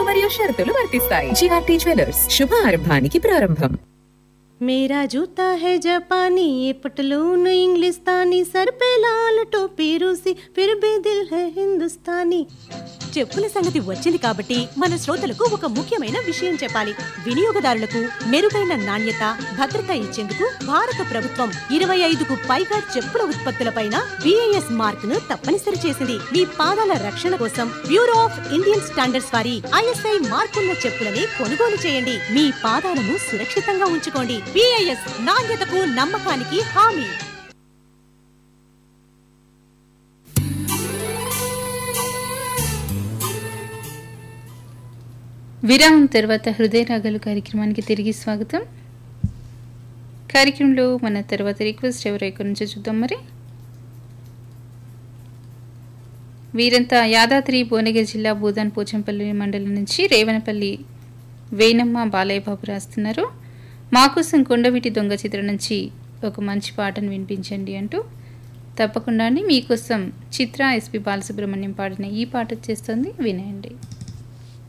మరియు షరతులు వర్తిస్తాయి జిఆర్టీ జ్యువెలర్స్ శుభారంభానికి ప్రారంభం मेरा जूता है जापानी ये पटलून इंग्लिस्तानी सर पे लाल टोपी रूसी फिर भी दिल है हिंदुस्तानी చెప్పుల సంగతి వచ్చింది కాబట్టి మన శ్రోతలకు ఒక ముఖ్యమైన విషయం చెప్పాలి వినియోగదారులకు మెరుగైన నాణ్యత భద్రత ఇచ్చేందుకు భారత ప్రభుత్వం ఇరవై ఐదుకు పైగా చెప్పుల ఉత్పత్తులపైన బిఐఎస్ మార్క్ ను తప్పనిసరి చేసింది మీ పాదాల రక్షణ కోసం బ్యూరో ఆఫ్ ఇండియన్ స్టాండర్డ్స్ వారి ఐఎస్ఐ మార్కున్న చెప్పులని కొనుగోలు చేయండి మీ పాదాలను సురక్షితంగా ఉంచుకోండి బిఐఎస్ నాణ్యతకు నమ్మకానికి హామీ విరామం తర్వాత హృదయ రాగాలు కార్యక్రమానికి తిరిగి స్వాగతం కార్యక్రమంలో మన తర్వాత రిక్వెస్ట్ ఎవరు ఎక్కడి నుంచో చూద్దాం మరి వీరంతా యాదాద్రి భువనగిరి జిల్లా భూదాన్ పోచంపల్లి మండలం నుంచి రేవనపల్లి వేనమ్మ బాలయ్య బాబు రాస్తున్నారు మా కోసం కొండవీటి దొంగ చిత్రం నుంచి ఒక మంచి పాటను వినిపించండి అంటూ తప్పకుండా అండి మీకోసం చిత్ర ఎస్పి బాలసుబ్రహ్మణ్యం పాడిన ఈ పాట వచ్చేస్తుంది వినేయండి